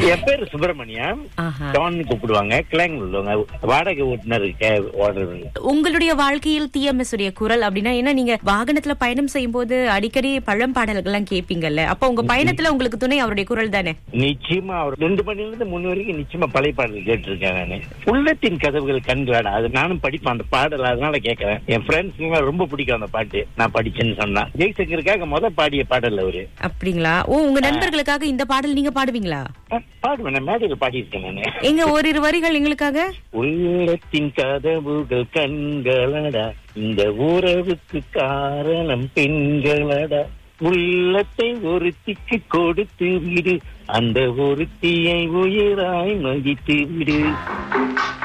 என் பேரு சுப்பிரமணியம் ஆஹா. டான் கூப்பிடுவாங்க கிளாங் உள்ளவங்க வாடகை ஓட்டுநருக்கு ஓடுறது உங்களுடைய வாழ்க்கையில் டிஎம்எஸ் உடைய குரல் அப்படின்னா என்ன நீங்க வாகனத்துல பயணம் செய்யும் போது அடிக்கடி பழம் பாடல்கள்லாம் கேட்பீங்கல்ல அப்ப உங்க பயணத்துல உங்களுக்கு துணை அவருடைய குரல் தானே நிச்சயமா அவர் ரெண்டு மணில இருந்து மூணு வரைக்கும் நிச்சயமா பழைய பாடல் கேட்டிருக்கேன் நானு உள்ளத்தின் கதவுகள் கண்களாடா அது நானும் படிப்பேன் அந்த பாடல் அதனால கேட்கறேன் என் ஃப்ரெண்ட்ஸ் ரொம்ப பிடிக்கும் அந்த பாட்டு நான் படிச்சேன்னு சொன்னா ஜெய்சங்கருக்காக முத பாடிய பாடல் அவரு அப்படிங்களா ஓ உங்க நண்பர்களுக்காக இந்த பாடல் நீங்க பாடுவீங்களா அஹ், பாடுவேன் நான் மேடையில் பாடியிருக்கேன் நானு எங்க ஓரிரு வரிகள் எங்களுக்காக உள்ளத்தின் கதவுகள் கண்களடா இந்த உறவுக்கு காரணம் பெண்களடா உள்ளத்தை ஒருத்திக்கு கொடுத்து விடு அந்த ஒருத்தியை உயிராய் மதித்து விடு